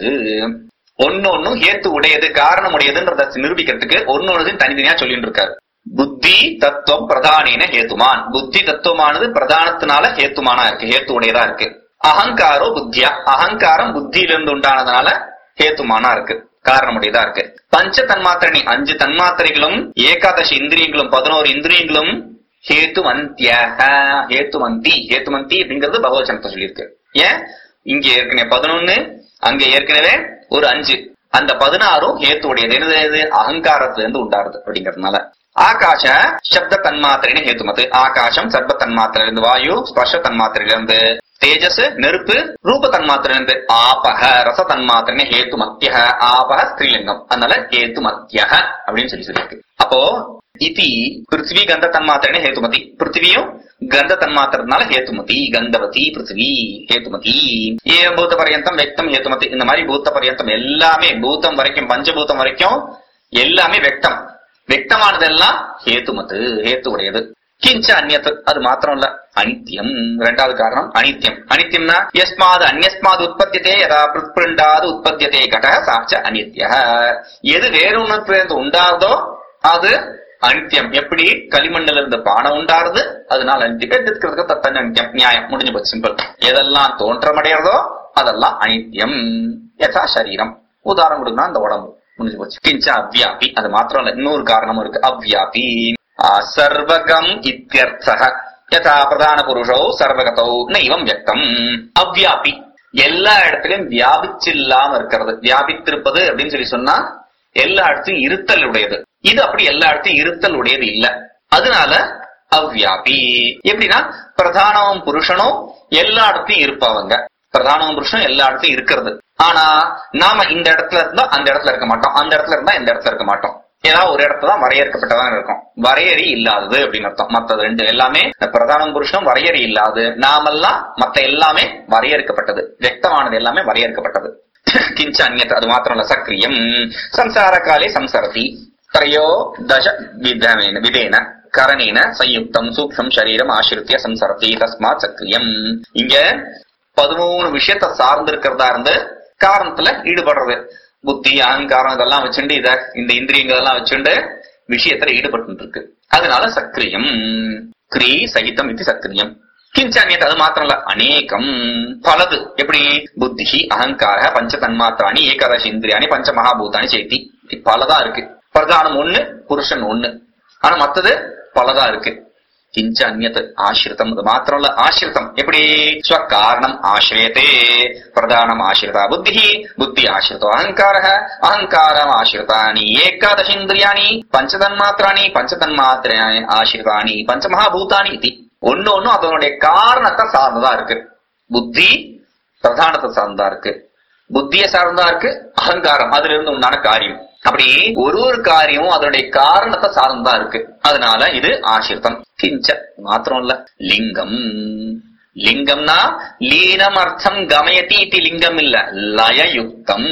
Speaker 2: ஒன்னு ஒண்ணு ஹேத்து உடையது காரணம் உடையதுன்றத நிரூபிக்கிறதுக்கு ஒன்னு ஒண்ணு தனித்தனியா சொல்லிட்டு இருக்காரு புத்தி தத்துவம் பிரதானேன ஹேத்துமான் புத்தி தத்துவமானது பிரதானத்தினால ஹேத்துமானா இருக்கு ஹேத்து உடையதா இருக்கு அகங்காரோ புத்தியா அகங்காரம் புத்தியிலிருந்து உண்டானதுனால ஹேத்துமானா இருக்கு காரணமுடையதா இருக்கு பஞ்ச தன்மாத்திரணி அஞ்சு தன்மாத்திரைகளும் ஏகாதசி இந்திரியங்களும் பதினோரு இந்திரியங்களும் ஹேத்துவந்திய ஹேத்துவந்தி ஹேத்துவந்தி அப்படிங்கிறது பகவச்சனத்தை சொல்லியிருக்கு ஏன் இங்க ஏற்கனவே பதினொன்னு அங்க ஏற்கனவே ஒரு அஞ்சு அந்த பதினாறும் ஹேத்து உடையது என்னது அகங்காரத்துல இருந்து உண்டாருது அப்படிங்கறதுனால ஆகாஷ சப்த தன்மாத்திரைன்னு ஹேத்துமது ஆகாசம் சர்ப தன்மாத்திரையிலிருந்து வாயு ஸ்பர்ஷ தன்மாத்திரையிலிருந்து தேஜஸ் நெருப்பு ரூப தன்மாத்திரையிலிருந்து ஆபக ரச தன்மாத்திரை ஹேத்து மத்திய ஆபக ஸ்திரீலிங்கம் அதனால ஹேத்து மத்திய அப்படின்னு சொல்லி சொல்லியிருக்கு அப்போ இதி பிருத்திவி கந்த தன்மாத்திரனே ஹேத்துமதி பிருத்திவியும் கந்த தன்மாத்திரனால ஹேத்துமதி கந்தவதி பிருத்திவி ஹேத்துமதி ஏன் பூத்த பர்யந்தம் வெக்தம் ஹேத்துமதி இந்த மாதிரி பூத்த பர்யந்தம் எல்லாமே பூத்தம் வரைக்கும் பஞ்சபூத்தம் வரைக்கும் எல்லாமே வெக்தம் வெக்தமானதெல்லாம் ஹேத்துமத்து ஹேத்து உடையது கிஞ்ச அந்நியத்து அது மாத்திரம் இல்ல அனித்தியம் ரெண்டாவது காரணம் அனித்தியம் அனித்தியம்னா எஸ்மாது அந்யஸ்மாது உற்பத்தியதே யதா பிருண்டாது உற்பத்தியதே கட சாட்ச அனித்திய எது வேறொன்னு உண்டாதோ அது அனித்தியம் எப்படி களிமண்ணில இருந்து பானம் உண்டாருது அதனால அனித்தியம் இருக்கிறதுக்கு தத்தன் அனித்தியம் நியாயம் முடிஞ்சு போச்சு சிம்பிள் எதெல்லாம் தோற்றமடைகிறதோ அதெல்லாம் அனித்தியம் யதா சரீரம் உதாரணம் கொடுக்கணும் அந்த உடம்பு முடிஞ்சு போச்சு கிஞ்ச அவ்வியாபி அது மாத்திரம் இல்ல இன்னொரு காரணமும் இருக்கு அவ்வியாபி சர்வகம் இத்தியர்த்தக யதா பிரதான புருஷோ சர்வகதோ நைவம் வியக்தம் அவ்யாபி எல்லா இடத்துலயும் வியாபிச்சில்லாம இருக்கிறது வியாபித்திருப்பது அப்படின்னு சொல்லி சொன்னா எல்லா இடத்தையும் இருத்தல் உடையது இது அப்படி எல்லா இடத்தையும் இருத்தல் உடையது இல்ல அதனால அவ்வியாபி எப்படின்னா பிரதானமும் புருஷனும் எல்லா இடத்தையும் இருப்பவங்க பிரதானமும் புருஷனும் எல்லா இடத்தையும் இருக்கிறது ஆனா நாம இந்த இடத்துல இருந்தா அந்த இடத்துல இருக்க மாட்டோம் அந்த இடத்துல இருந்தா இந்த இடத்துல இருக்க மாட்டோம் ஏதாவது ஒரு இடத்துல தான் வரையறுக்கப்பட்டதான் இருக்கும் வரையறை இல்லாதது அப்படின்னு அர்த்தம் மத்த ரெண்டு எல்லாமே பிரதானம் புருஷனும் வரையறை இல்லாது நாமெல்லாம் மத்த எல்லாமே வரையறுக்கப்பட்டது வியக்தமானது எல்லாமே வரையறுக்கப்பட்டது கிஞ்ச அந்நியத் அது மாத்திரம் இல்ல சக்ரியம் சம்சார காலே சம்சரதி திரையோ தச விதமேன விதேன கரணேன சயுக்தம் சூக்ஷம் சரீரம் ஆசிரித்திய சம்சரதி தஸ்மாத் சக்ரியம் இங்க பதிமூணு விஷயத்த சார்ந்து இருக்கிறதா இருந்து காரணத்துல ஈடுபடுறது புத்தி அகங்காரம் இதெல்லாம் வச்சுண்டு இத இந்த இந்திரியங்கள் எல்லாம் வச்சுண்டு விஷயத்துல ஈடுபட்டு இருக்கு அதனால சக்ரியம் கிரி சகிதம் இது சக்ரியம் கிஞ்சன்யத் அது மாத்திரம் இல்ல அநேகம் பலது எப்படி புத்தி அகங்கார பஞ்ச தன்மாத்திராணி ஏகாதசி இந்திரியாணி பஞ்ச மகாபூதானி சேர்த்தி இப்படி பலதா இருக்கு பிரதானம் ஒண்ணு புருஷன் ஒண்ணு ஆனா மத்தது பலதா இருக்கு கிஞ்ச அந்நத் ஆசிரிதம் அது மாத்திரம் இல்ல ஆசிரிதம் எப்படி ஸ்வகாரணம் ஆசிரியத்தே பிரதானம் ஆசிரிதா புத்தி புத்தி ஆசிரிதோ அகங்கார அகங்காரம் ஆசிரிதானி ஏகாதசேந்திரியாணி பஞ்சதன்மாத்திராணி பஞ்சதன்மாத்திராணி ஆசிரிதானி பஞ்சமகாபூதானி இது ஒண்ணு ஒண்ணும் அதனுடைய காரணத்தை சார்ந்ததா இருக்கு புத்தி பிரதானத்தை சார்ந்ததா இருக்கு புத்திய சார்ந்தா இருக்கு அகங்காரம் அதுல இருந்து உண்டான காரியம் அப்படி ஒரு ஒரு காரியமும் அதனுடைய காரணத்தை சார்ந்தா இருக்கு அதனால இது ஆசிரித்தம் கிஞ்ச மாத்திரம் இல்ல லிங்கம் லிங்கம்னா லீனம் அர்த்தம் கமயதி இது லிங்கம் இல்ல லயயுக்தம்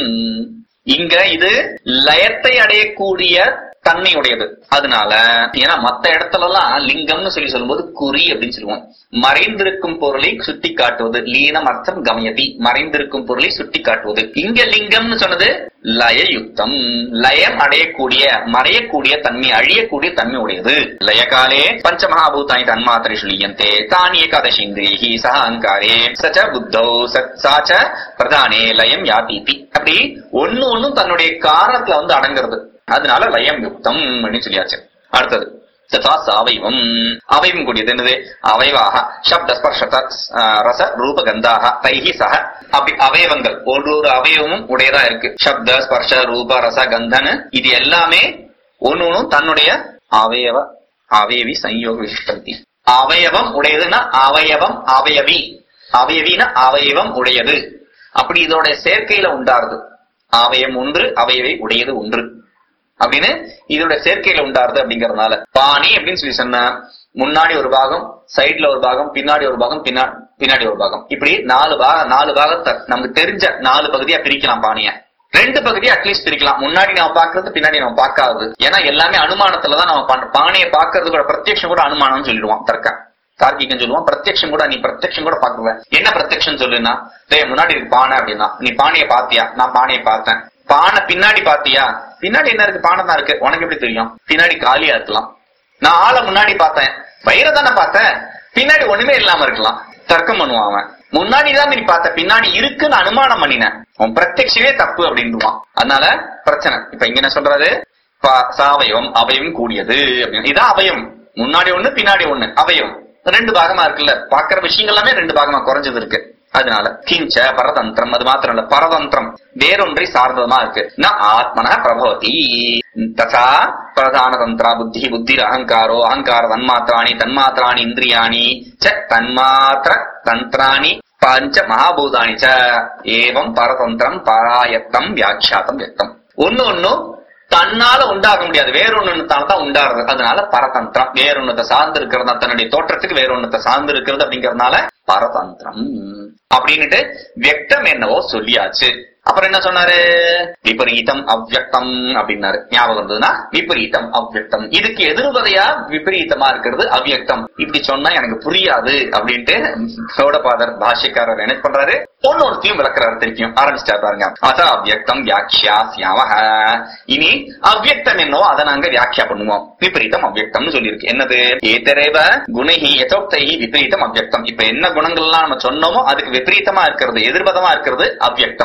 Speaker 2: இங்க இது லயத்தை அடையக்கூடிய தன்மையுடையது அதனால ஏன்னா மத்த இடத்துல எல்லாம் லிங்கம்னு சொல்லி சொல்லும்போது குறி அப்படின்னு சொல்லுவோம் மறைந்திருக்கும் பொருளை சுட்டி காட்டுவது லீனம் அர்த்தம் கமயதி மறைந்திருக்கும் பொருளை சுட்டி காட்டுவது இங்க லிங்கம்னு சொன்னது லயயுக்தம் லயம் அடையக்கூடிய மறையக்கூடிய தன்மை அழியக்கூடிய தன்மை உடையது லயகாலே பஞ்சமகாபூதானி தன்மாத்திரை சுழியந்தே தான் ஏகாதசி இந்திரியி சக அங்காரே சச்ச புத்தௌ சாச்ச பிரதானே லயம் யாதீதி அப்படி ஒண்ணு ஒண்ணும் தன்னுடைய காரணத்துல வந்து அடங்குறது அதனால லயம் யுக்தம் அப்படின்னு சொல்லியாச்சு அடுத்தது ததா சாவைவம் அவைவம் கூடியது என்னது அவைவாக சப்த ஸ்பர்ஷத ஆஹ், ரச ரூப கந்தாக தைஹி சக அப்படி அவயவங்கள் ஒரு ஒரு அவயவமும் உடையதா இருக்கு சப்த ஸ்பர்ஷ ரூப ரச கந்தன் இது எல்லாமே ஒன்னு ஒண்ணும் தன்னுடைய அவயவ அவயவி சம்யோக விசிஷ்டந்தி அவயவம் உடையதுன்னா அவயவம் அவயவி அவயவினா அவயவம் உடையது அப்படி இதோட சேர்க்கையில உண்டாருது அவயம் ஒன்று அவயவை உடையது ஒன்று அப்படின்னு இதோட சேர்க்கையில உண்டாருது அப்படிங்கறதுனால பாணி அப்படின்னு சொல்லி சொன்னா முன்னாடி ஒரு பாகம் சைடுல ஒரு பாகம் பின்னாடி ஒரு பாகம் பின்னா பின்னாடி ஒரு பாகம் இப்படி நாலு பாகம் நாலு பாகத்தை நமக்கு தெரிஞ்ச நாலு பகுதியா பிரிக்கலாம் பாணிய ரெண்டு பகுதியா அட்லீஸ்ட் பிரிக்கலாம் முன்னாடி நம்ம பாக்குறது பின்னாடி நம்ம பார்க்காதது ஏன்னா எல்லாமே அனுமானத்துல தான் நம்ம பண்றோம் பானையை பாக்குறது கூட பிரத்யக்ஷம் கூட அனுமானம்னு சொல்லிடுவோம் தர்க்க தார்க்கிகன் சொல்லுவான் பிரத்யக்ஷம் கூட நீ பிரத்யக்ஷம் கூட பாக்குற என்ன பிரத்யக்ஷம் சொல்லுன்னா டேய் முன்னாடி இருக்கு பானை அப்படின்னா நீ பானையை பாத்தியா நான் பானையை பார்த்தேன் பானை பின்னாடி பாத்தியா பின்னாடி என்ன இருக்கு பானை தான் இருக்கு உனக்கு எப்படி தெரியும் பின்னாடி காலியா இருக்கலாம் நான் ஆளை முன்னாடி பார்த்தேன் வயிறை தானே பார்த்தேன் பின்னாடி ஒண்ணுமே இல்லாம இருக்கலாம் தர்க்கம் பண்ணுவான் அவன் முன்னாடி தான் நீ பார்த்த பின்னாடி இருக்குன்னு அனுமானம் பண்ணினேன் உன் பிரத்யக்ஷமே தப்பு அப்படின்டுவான் அதனால பிரச்சனை இப்ப இங்க என்ன சொல்றாரு ப- சாவயவம் அவயம் கூடியது அப்படின்னு இதான் அவயம் முன்னாடி ஒண்ணு பின்னாடி ஒண்ணு அவயம் ரெண்டு பாகமா இருக்குல்ல பாக்குற விஷயங்கள் எல்லாமே ரெண்டு பாகமா குறைஞ்சது இருக்கு அதனால கிஞ்ச பரதந்திரம் அது மாத்திரம் இல்ல பரதந்திரம் வேறொன்றை சார்ந்ததமா இருக்கு ந ஆத்மன பிரபவதி ததா பிரதான தந்திரா புத்தி புத்தி அகங்காரோ அகங்கார தன்மாத்திராணி தன்மாத்திராணி இந்திரியாணி ச தன்மாத்திர தந்திராணி பஞ்ச மகாபூதானி ச ஏவம் பரதந்திரம் பராயத்தம் வியாக்கியாத்தம் வியக்தம் ஒண்ணு ஒண்ணும் தன்னால உண்டாக முடியாது வேறொன்னு தான் உண்டாடுறது அதனால பரதந்திரம் வேறொன்னத்தை சார்ந்து இருக்கிறது தன்னுடைய தோற்றத்துக்கு வேறொன்னத்தை சார்ந்து இருக்கிறது அப்படிங்கறதுனால பரதந்திரம் அப்படின்னுட்டு வியக்தம் என்னவோ சொல்லியாச்சு அப்புறம் என்ன சொன்னாரு விபரீதம் அவ்யக்தம் அப்படின்னாரு ஞாபகம் இருந்ததுன்னா விபரீதம் அவ்யக்தம் இதுக்கு எதிர்வதையா விபரீதமா இருக்கிறது அவ்யக்தம் இப்படி சொன்னா எனக்கு புரியாது அப்படின்ட்டு சோடபாதர் பாஷ்யக்காரர் என்ன பண்றாரு ஒன்னொருத்தையும் விளக்குறாரு திருப்பியும் ஆரம்பிச்சிட்டாரு பாருங்க அத அவ்யக்தம் வியாக்கியா சியாமஹ இனி அவ்யக்தம் என்னவோ அதை நாங்க வியாக்கியா பண்ணுவோம் விபரீதம் அவ்யக்தம்னு சொல்லியிருக்கு என்னது ஏதரேவ குணஹி யதோக்தைஹி விபரீதம் அவ்யக்தம் இப்ப என்ன குணங்கள்லாம் நம்ம சொன்னோமோ அதுக்கு விபரீதமா இருக்கிறது எதிர்பதமா இருக்கிறது அவ்யக்தம் என்ன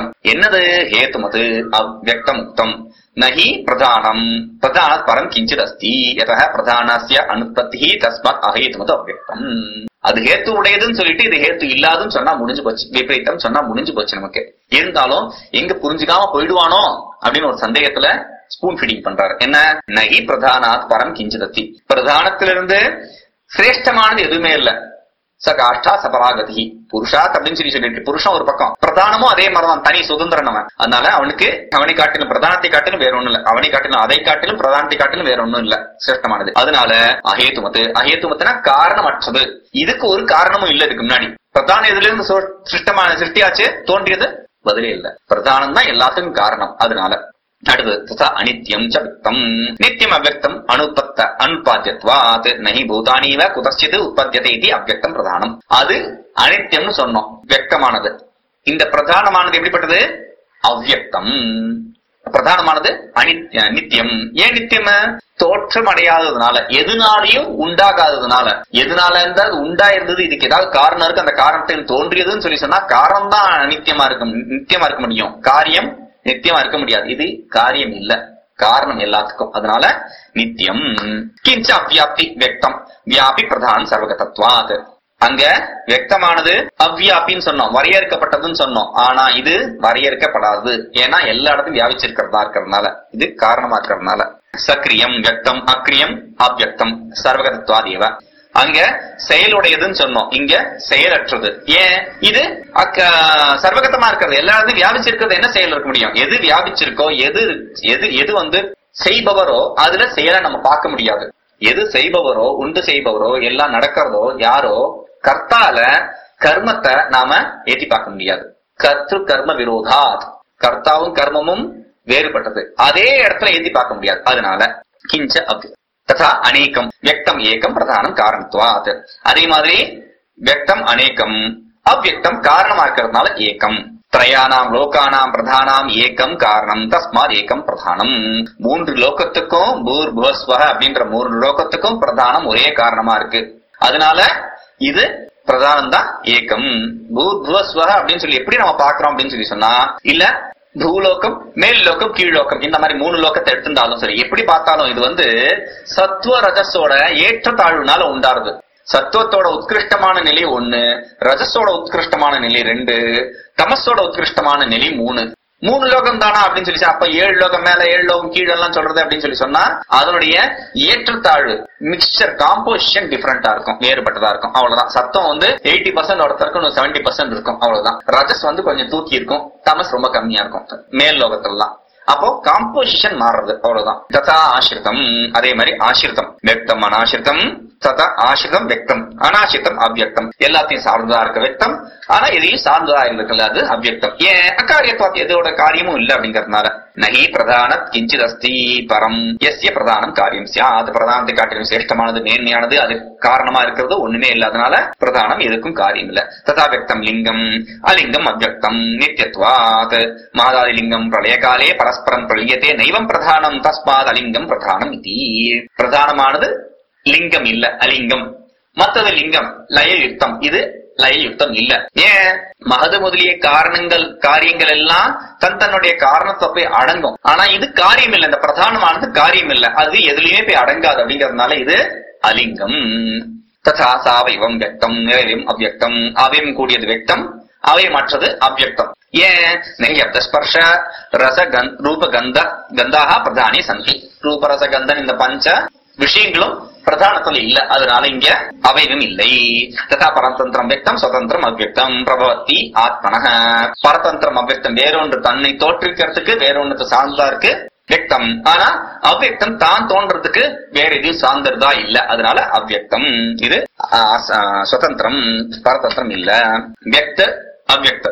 Speaker 2: என்னது ஹேத்துமது அவ்வக்தம் உக்தம் நஹி பிரதானம் பிரதானாத் பரம் கிஞ்சித் அஸ்தி யதः பிரதானஸ்ய அனுபத்தி தஸ்மாத் அஹேத்துமது அவ்வக்தம் அது ஹேத்து உடையதுன்னு சொல்லிட்டு இது ஹேத்து இல்லாதுன்னு சொன்னா முடிஞ்சு போச்சு விபரீதம் சொன்னா முடிஞ்சு போச்சு நமக்கு இருந்தாலும் எங்க புரிஞ்சுக்காம போயிடுவானோ அப்படின்னு ஒரு சந்தேகத்துல ஸ்பூன் ஃபீடிங் பண்றாரு என்ன நகி பிரதானாத் பரம் கிஞ்சிதத்தி பிரதானத்திலிருந்து சிரேஷ்டமானது எதுவுமே இல்ல ச காஷ்டா சபராகதி புருஷாத் அப்படின்னு சொல்லி சொல்லிட்டு புருஷன் ஒரு பக்கம் பிரதானமும் அதே மாதிரிதான் தனி சுதந்திரன் அவன் அதனால அவனுக்கு அவனை காட்டிலும் பிரதானத்தை காட்டிலும் வேற ஒண்ணும் இல்ல அவனை காட்டிலும் அதை காட்டிலும் பிரதானத்தை காட்டிலும் வேற ஒண்ணும் இல்ல சிரேஷ்டமானது அதனால அஹேத்துமத்து அஹேத்துமத்துனா காரணமற்றது இதுக்கு ஒரு காரணமும் இல்ல இதுக்கு முன்னாடி பிரதான இதுல இருந்து சோ- சிருஷ்டமான சிருஷ்டியாச்சு தோன்றியது பதிலே இல்ல பிரதானம் தான் எல்லாத்துக்கும் காரணம் அதனால அடுத்து ததா அனித்யம் ச விக்தம் நித்தியம் அவ்வக்தம் அனுபத்த அனுபாத்தியத்வாத் நஹி பூதானீவ குதச்சித் உற்பத்தியதே இது அவ்வக்தம் பிரதானம் அது அனித்யம்னு சொன்னோம் வியக்தமானது இந்த பிரதானமானது எப்படிப்பட்டது அவ்யக்தம் பிரதானமானது அனித்ய நித்தியம் ஏன் நித்தியம் தோற்றம் அடையாததுனால எதுனாலையும் உண்டாகாததுனால எதுனால இருந்தா அது உண்டாயிருந்தது இதுக்கு ஏதாவது காரணம் இருக்கு அந்த காரணத்தில் தோன்றியதுன்னு சொல்லி சொன்னா காரணம் தான் நித்தியமா இருக்க நித்தியமா இருக்க முடியும் காரியம் நித்தியமா இருக்க முடியாது இது காரியம் இல்ல காரணம் எல்லாத்துக்கும் அதனால நித்தியம் கிஞ்ச அவ்யாப்தி வெக்தம் வியாபி பிரதான் சர்வகதத்வாத் அங்க வெக்தமானது அவ்வியாபின்னு சொன்னோம் வரையறுக்கப்பட்டதுன்னு சொன்னோம் ஆனா இது வரையறுக்கப்படாது ஏன்னா எல்லா இடத்தும் வியாபிச்சிருக்கிறதா இருக்கிறதுனால இது காரணமா இருக்கிறதுனால சக்ரியம் வெக்தம் அக்ரியம் அவ்யக்தம் சர்வகதத்வாதேவ அங்க செயலுடையதுன்னு சொன்னோம் இங்க செயலற்றது ஏன் இது அக்க சர்வகத்தமா இருக்கிறது எல்லா இடத்தும் வியாபிச்சிருக்கிறது என்ன செயல் இருக்க முடியும் எது வியாபிச்சிருக்கோ எது எது எது வந்து செய்பவரோ அதுல செயலை நம்ம பார்க்க முடியாது எது செய்பவரோ உண்டு செய்பவரோ எல்லாம் நடக்கிறதோ யாரோ கர்த்தால கர்மத்தை நாம ஏற்றி பார்க்க முடியாது கர்த்து கர்ம விரோதாத் கர்த்தாவும் கர்மமும் வேறுபட்டது அதே இடத்துல ஏத்தி பார்க்க முடியாது அதனால கிஞ்ச அவ்ய ததா அநேகம் வியக்தம் ஏகம் பிரதானம் காரணத்துவாத் அதே மாதிரி வியக்தம் அநேகம் அவ்யக்தம் காரணமா இருக்கிறதுனால ஏகம் திரயானாம் லோகானாம் பிரதானாம் ஏகம் காரணம் தஸ்மாத் ஏகம் பிரதானம் மூன்று லோகத்துக்கும் பூர் புவஸ்வக அப்படின்ற மூன்று லோகத்துக்கும் பிரதானம் ஒரே காரணமா இருக்கு அதனால இது பிரதானம் தான் ஏகம் பூர் புவஸ்வக அப்படின்னு சொல்லி எப்படி நம்ம பாக்குறோம் அப்படின்னு சொல்லி சொன்னா இல்ல பூலோகம் மேல் லோகம் கீழ் லோகம் இந்த மாதிரி மூணு லோகத்தை எடுத்திருந்தாலும் சரி எப்படி பார்த்தாலும் இது வந்து சத்துவ ரஜஸோட ஏற்றத்தாழ்வுனால உண்டாருது சத்துவத்தோட உத்கிருஷ்டமான நிலை ஒண்ணு ரஜஸோட உத்கிருஷ்டமான நிலை ரெண்டு தமஸோட உத்கிருஷ்டமான நிலை மூணு மூணு லோகம் தானா அப்படின்னு சொல்லி சொன்னா, அப்ப ஏழு லோகம் மேல ஏழு லோகம் கீழ் எல்லாம் சொல்றது அப்படின்னு சொல்லி சொன்னா அதனுடைய ஏற்றத்தாழ்வு மிக்சர் காம்போசிஷன் டிஃபரெண்டா இருக்கும் வேறுபட்டதா இருக்கும் அவ்வளவுதான் சத்தம் வந்து எயிட்டி பர்சன்ட் ஒருத்தருக்கு செவன்டி பர்சன்ட் இருக்கும் அவ்வளவுதான் ரஜஸ் வந்து கொஞ்சம் தூக்கி இருக்கும் தமஸ் ரொம்ப கம்மியா இருக்கும் மேல் லோகத்துலாம் அப்போ காம்போசிஷன் மாறுறது அவ்வளவுதான் ததா ஆசிரிதம் அதே மாதிரி ஆசிரிதம் வெக்தம் அனாசிரிதம் ததா ஆசிரிதம் வெக்தம் அனாசிரிதம் அவ்யக்தம் எல்லாத்தையும் சார்ந்ததா இருக்க வெக்தம் ஆனா எதையும் சார்ந்ததா இருக்கல அது அவ்யக்தம் ஏன் அக்காரியத்துவாத் எதோட காரியமும் இல்ல அப்படிங்கறதுனால நகி பிரதான கிஞ்சித் அஸ்தி பரம் எஸ்ய பிரதானம் காரியம் சியாத் பிரதானத்தை காட்டிலும் சிரேஷ்டமானது மேன்மையானது அது காரணமா இருக்கிறது ஒண்ணுமே இல்லாதனால பிரதானம் எதுக்கும் காரியம் இல்ல ததா வியக்தம் லிங்கம் அலிங்கம் அவ்யக்தம் நித்தியத்வாத் மாதாதி லிங்கம் பிரளய காலே பரஸ்பரம் பிரளியத்தே நைவம் பிரதானம் தஸ்மாத் அலிங்கம் பிரதானம் இது பிரதானமானது லிங்கம் இல்ல அலிங்கம் மத்தது லிங்கம் லயயுக்தம் இது லயயுக்தம் இல்ல ஏன் மகது முதலிய காரணங்கள் காரியங்கள் எல்லாம் தன் தன்னுடைய காரணத்தை போய் அடங்கும் ஆனா இது காரியம் இல்ல இந்த பிரதானமானது காரியம் இல்ல அது எதுலயுமே போய் அடங்காது அப்படிங்கறதுனால இது அலிங்கம் ததா சாவைவம் வியக்தம் நிறைவும் அவ்யக்தம் அவையும் கூடியது வியக்தம் அவை மற்றது அவ்யக்தம் ஏன் நெய்யப்த ஸ்பர்ஷ ரச கந் ரூப கந்த கந்தாக பிரதானி சந்தி ரூப ரச கந்தன் இந்த பஞ்ச விஷயங்களும் பிரதானத்துல இல்ல அதனால இங்க அவைவும் இல்லை ததா பரதந்திரம் வியக்தம் சுதந்திரம் அவ்யக்தம் பிரபவத்தி ஆத்மனக பரதந்திரம் அவ்யக்தம் வேறொன்று தன்னை தோற்றுவிக்கிறதுக்கு வேறொன்னுக்கு சார்ந்தா இருக்கு வியக்தம் ஆனா அவ்யக்தம் தான் தோன்றதுக்கு வேற எதையும் சார்ந்ததா இல்ல அதனால அவ்யக்தம் இது ஆ, ச- சுதந்திரம் பரதந்திரம் இல்ல வியக்த அவ்யக்த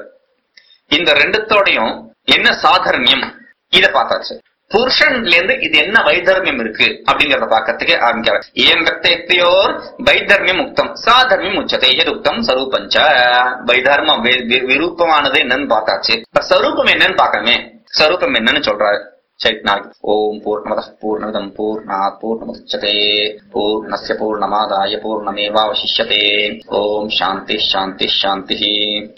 Speaker 2: இந்த ரெண்டுத்தோடையும் என்ன சாதர்மியம் இத பார்த்தாச்சு புருஷன்ல இருந்து இது என்ன வைதர்மியம் இருக்கு அப்படிங்கறத பார்க்கறதுக்கு ஆரம்பிக்கிறார் ஏன் வக்தையோர் வைதர்மியம் உக்தம் சாதர்மியம் உச்சத்தை எது உக்தம் சரூபஞ்ச வைதர்மம் வி- வி- விரூபமானது என்னன்னு பார்த்தாச்சு இப்ப சரூபம் என்னன்னு பார்க்கணுமே சரூபம் என்னன்னு சொல்றாரு சரி நாளைக்கு ஓம் பூர்ணமத பூர்ணமிதம் பூர்ணாத் பூர்ணமுதச்சதே பூர்ணஸ்ய பூர்ணமாதாய பூர்ணமேவாவசிஷ்யதே ஓம் சாந்தி சாந்தி சாந்தி